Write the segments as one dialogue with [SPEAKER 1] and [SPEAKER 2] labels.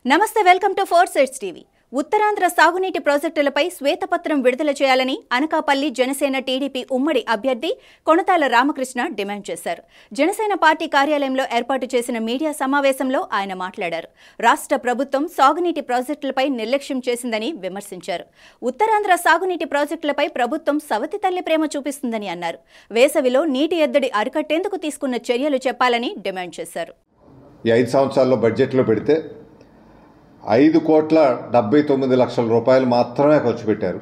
[SPEAKER 1] నమస్తే welcome to four sets TV Uttarandhra సాగునీటి ప్రాజెక్టులపై శ్వేతపత్రం విడుదల చేయాలని అనకాపల్లి జనసేన టీడీపీ ఉమ్మడి అభ్యర్థి కొణతాల రామకృష్ణ డిమాండ్ చేశారు జనసేన పార్టీ కార్యాలయంలో ఏర్పాటు చేసిన మీడియా సమావేశంలో ఆయన మాట్లాడారు రాష్ట్ర ప్రభుత్వం సాగునీటి ప్రాజెక్టులపై నిర్లక్ష్యం చేసిందని విమర్శించారు ఉత్తరాంధ్ర సాగునీటి ప్రాజెక్టులపై ప్రభుత్వం సవతి తల్లి ప్రేమ చూపిస్తుందని అన్నారు వేసవిలో నీటి ఎద్దడి అరికట్టేందుకు తీసుకున్న చర్యలు చెప్పాలని డిమాండ్ చేశారు
[SPEAKER 2] ఈ ఐదు సంవత్సరాల్లో బడ్జెట్లో పెడితే ఐదు కోట్ల డెబ్బై తొమ్మిది లక్షల రూపాయలు మాత్రమే ఖర్చు పెట్టారు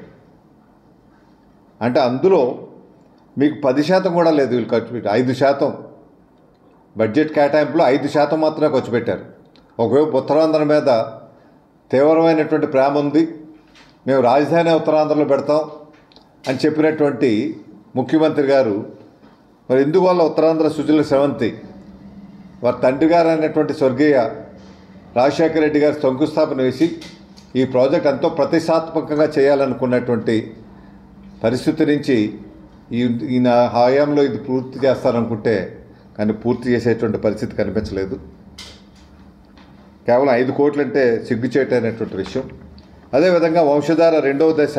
[SPEAKER 2] అంటే అందులో మీకు పది శాతం కూడా లేదు వీళ్ళు ఖర్చు పెట్టి ఐదు శాతం బడ్జెట్ కేటాయింపులో ఐదు శాతం మాత్రమే ఖర్చు పెట్టారు ఒకవైపు ఉత్తరాంధ్ర మీద తీవ్రమైనటువంటి ప్రేమ ఉంది మేము రాజధాని ఉత్తరాంధ్రలో పెడతాం అని చెప్పినటువంటి ముఖ్యమంత్రి గారు మరి ఎందువల్ల ఉత్తరాంధ్ర సుజల సెవంతి వారి తండ్రి గారు అయినటువంటి స్వర్గీయ రాజశేఖర రెడ్డి గారు శంకుస్థాపన వేసి ఈ ప్రాజెక్ట్ ఎంతో ప్రతిష్టాత్మకంగా చేయాలనుకున్నటువంటి పరిస్థితి నుంచి ఈ ఈయన హయాంలో ఇది పూర్తి చేస్తారనుకుంటే కానీ పూర్తి చేసేటువంటి పరిస్థితి కనిపించలేదు కేవలం ఐదు కోట్లు అంటే సిగ్గుచేటైనటువంటి విషయం అదేవిధంగా వంశధార రెండవ దశ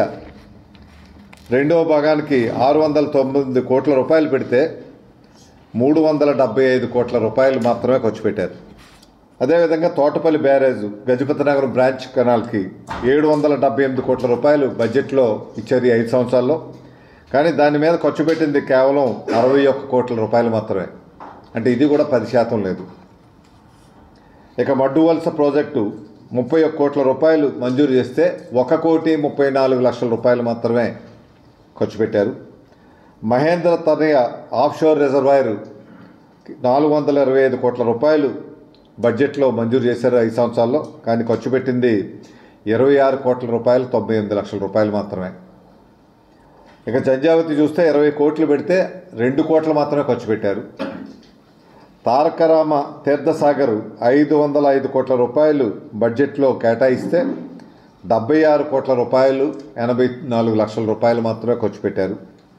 [SPEAKER 2] రెండవ భాగానికి ఆరు వందల తొమ్మిది కోట్ల రూపాయలు పెడితే మూడు వందల డెబ్బై ఐదు కోట్ల రూపాయలు మాత్రమే ఖర్చు పెట్టారు అదేవిధంగా తోటపల్లి బ్యారేజ్ గజపతినగరం బ్రాంచ్ కెనాల్కి ఏడు వందల డెబ్బై ఎనిమిది కోట్ల రూపాయలు బడ్జెట్లో ఇచ్చారు ఈ ఐదు సంవత్సరాల్లో కానీ దాని మీద ఖర్చు పెట్టింది కేవలం అరవై ఒక్క కోట్ల రూపాయలు మాత్రమే అంటే ఇది కూడా పది శాతం లేదు ఇక మడ్డు వలస ప్రాజెక్టు ముప్పై ఒక్క కోట్ల రూపాయలు మంజూరు చేస్తే ఒక కోటి ముప్పై నాలుగు లక్షల రూపాయలు మాత్రమే ఖర్చు పెట్టారు మహేంద్ర తనయ ఆఫ్షోర్ రిజర్వాయర్ నాలుగు వందల ఇరవై ఐదు కోట్ల రూపాయలు బడ్జెట్లో మంజూరు చేశారు ఐదు సంవత్సరాల్లో కానీ ఖర్చు పెట్టింది ఇరవై ఆరు కోట్ల రూపాయలు తొంభై ఎనిమిది లక్షల రూపాయలు మాత్రమే ఇక జంజావతి చూస్తే ఇరవై కోట్లు పెడితే రెండు కోట్లు మాత్రమే ఖర్చు పెట్టారు తారకరామ తీర్థసాగర్ ఐదు వందల ఐదు కోట్ల రూపాయలు బడ్జెట్లో కేటాయిస్తే డెబ్బై ఆరు కోట్ల రూపాయలు ఎనభై నాలుగు లక్షల రూపాయలు మాత్రమే ఖర్చు పెట్టారు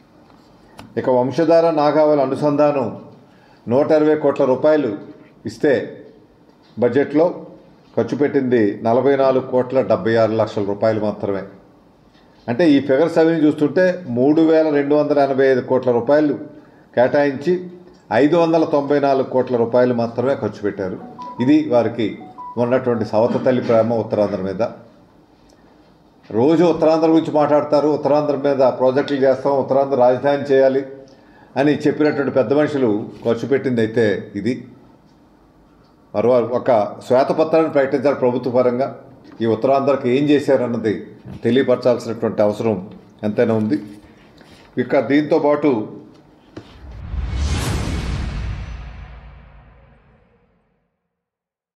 [SPEAKER 2] ఇక వంశధార నాగావళి అనుసంధానం నూట ఇరవై కోట్ల రూపాయలు ఇస్తే బడ్జెట్లో ఖర్చు పెట్టింది నలభై నాలుగు కోట్ల డెబ్బై ఆరు లక్షల రూపాయలు మాత్రమే అంటే ఈ ఫిగర్స్ అవి చూస్తుంటే మూడు వేల రెండు వందల ఎనభై ఐదు కోట్ల రూపాయలు కేటాయించి ఐదు వందల తొంభై నాలుగు కోట్ల రూపాయలు మాత్రమే ఖర్చు పెట్టారు ఇది వారికి ఉన్నటువంటి సవత తల్లి ప్రేమ ఉత్తరాంధ్ర మీద రోజు ఉత్తరాంధ్ర గురించి మాట్లాడతారు ఉత్తరాంధ్ర మీద ప్రాజెక్టులు చేస్తాం ఉత్తరాంధ్ర రాజధాని చేయాలి అని చెప్పినటువంటి పెద్ద మనుషులు ఖర్చు పెట్టింది అయితే ఇది మరో ఒక శ్వేతపత్రాన్ని ప్రకటించారు ప్రభుత్వ పరంగా ఈ ఉత్తరాంధ్రకి ఏం చేశారన్నది తెలియపరచాల్సినటువంటి అవసరం ఎంతైనా ఉంది ఇక దీంతో పాటు